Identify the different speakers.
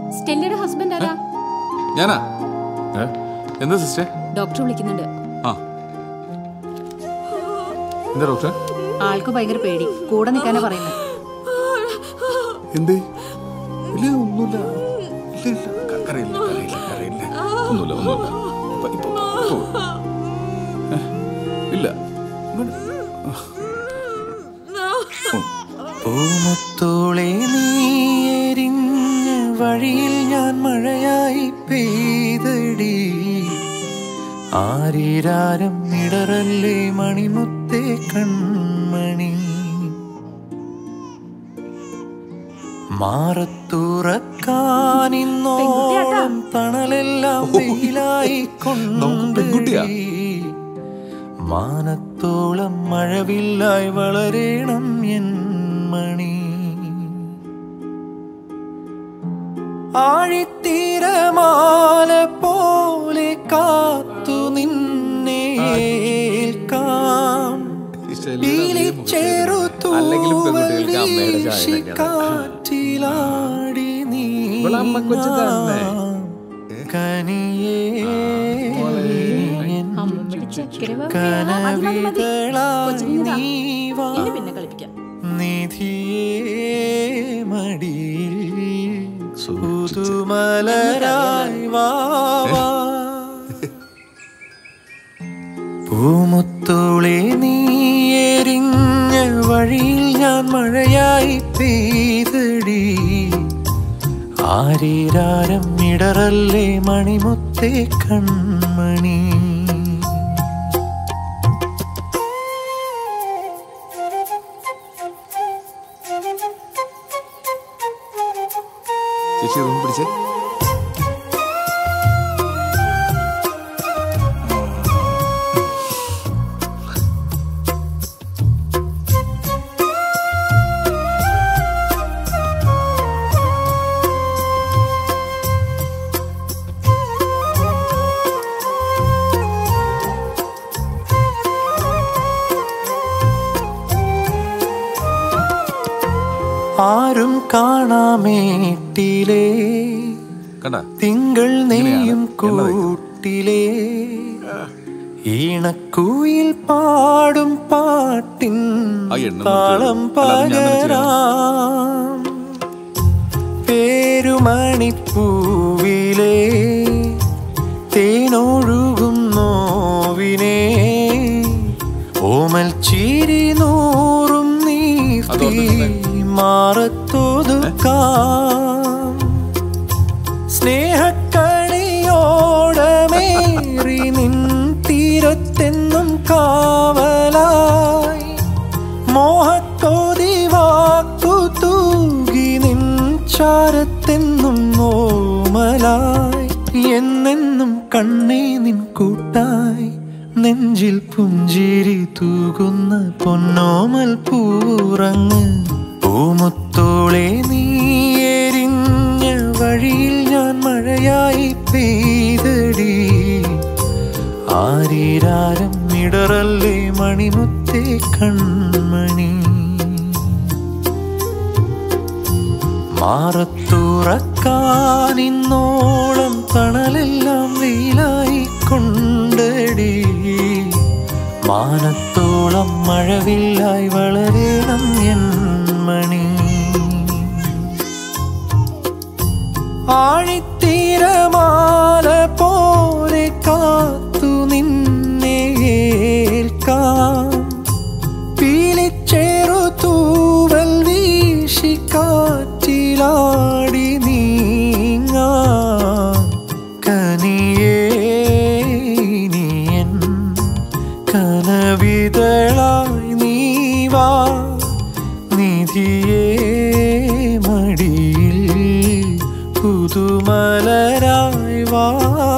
Speaker 1: സ്റ്റെല്ലയുടെ husband ആരാ
Speaker 2: ഞാനാ ഏ? എന്താ സിസ്റ്റർ
Speaker 1: ഡോക്ടർ വിളിക്കുന്നുണ്ട്
Speaker 2: ആ എന്താ ഡോക്ടർ
Speaker 1: ആൾക്ക് ഭയങ്കര പേടി കൂടെ നിൽക്കാനാ പറയുന്നത്
Speaker 2: എന്തേ ഇല്ല ഒന്നുമില്ല ഇല്ല ഇല്ല ക- കരയില്ല കരയില്ല കരയില്ല ഒന്നുമില്ല ഒന്നുമില്ല ഇപ്പൊ- ഇപ്പൊ- ഇപ്പൊ. ഏ? ഇല്ല ഇങ്ങട്.
Speaker 3: പൂമുത്തോളെ നീ എരിഞ്ഞ വഴിയിൽ ഞാൻ മഴയായി പെയ്തടി ആരീരാരം ഇടറല്ലേ മണിമുത്തേ കൺമണി മാറത്തുറക്കാനിന്നോളം തണലെല്ലാം വെയിലായി
Speaker 2: പെൺകുട്ടിയാ?
Speaker 3: കൊണ്ടടി മാനത്തോളം മഴവില്ലായി വളരേണം എൻ മണി ആഴിത്തീരമാല പോലെ കാത്തു നിന്നെ ഏൽക്കാം
Speaker 4: അല്ലെങ്കിലും പെൺകുട്ടികൾക്ക് അമ്മയുടെ ചായ തന്നെയാണ്.
Speaker 3: കാറ്റിലാടി നീ
Speaker 4: ഇവളെ അമ്മക്കൊച്ചു തന്നെ.
Speaker 3: കനിയേ
Speaker 1: അമ്മമ്മയുടെ ചക്കര വാ.
Speaker 3: കനവിതളായി
Speaker 1: കൊച്ചിനിതാ.
Speaker 3: നീ വാ
Speaker 1: ഇനി പിന്നെ കളിപ്പിക്കാം
Speaker 3: നിധിയേ മടിയിൽ പുതുമലരായി വാവാ പൂമുത്തോളെ നീ എരിഞ്ഞ വഴിയിൽ ഞാൻ മഴയായി പെയ്തടി ആരീരാരം ഇടറല്ലേ മണിമുത്തേ കൺമണി
Speaker 2: ചേച്ചി റൂം പിടിച്ചേ
Speaker 3: ആരും കാണാമേട്ടിലേ
Speaker 2: കണ്ട
Speaker 3: തിങ്കൾ നെയ്യും
Speaker 2: ഇങ്ങനെയാണ് എണ്ണ തേക്കുന്നത്.
Speaker 3: കൂട്ടിലേ ഈണക്കൂയിൽ പാടും പാട്ടിൻ
Speaker 2: ആ എണ്ണ
Speaker 3: താളം
Speaker 2: നിർത്തിയത്. അല്ല, അത് ഞാൻ തന്നെ ചെയ്യണം.
Speaker 3: പകരാം പേരുമണിപ്പൂവിലേ തേനൊഴുകും നോവിനെ ഓമൽ ചിരി നൂറും നീർത്തി മാറത്തൊതുക്കാം സ്നേഹക്കണിയോടമേറി നിൻ തീരത്തെന്നും കാവലായി മോഹത്തോതി വാക്കു തൂകി നിൻ ചാരത്തെന്നും നോമലായി എന്നെന്നും കണ്ണേ നിൻ കൂട്ടായി നെഞ്ചിൽ പുഞ്ചിരി തൂകുന്ന പൊന്നോമൽ പൂറങ്ങ് പൂമുത്തോളെ നീ എരിഞ്ഞ വഴിയിൽ ഞാൻ മഴയായി പെയ്തടി ആരീരാരം ഇടറല്ലേ മണിമുത്തേ കൺമണി മാറത്തുറക്കാനിന്നോളം തണലെല്ലാം വെയിലായി കൊണ്ടടി മാനത്തോളം മഴവില്ലായി വളരണം എൻ മണി ആഴിത്തീരമാല പോലെ കാത്തു നിന്നെ ഏൽക്കാം പീലിച്ചേറു തൂവൽ വീശി കാറ്റിലാടി നീങ്ങാ കനിയേ നീയൻ കനവിതളായി നീവാ നിധിയേ മടിയിൽ പുതുമലരായി വാ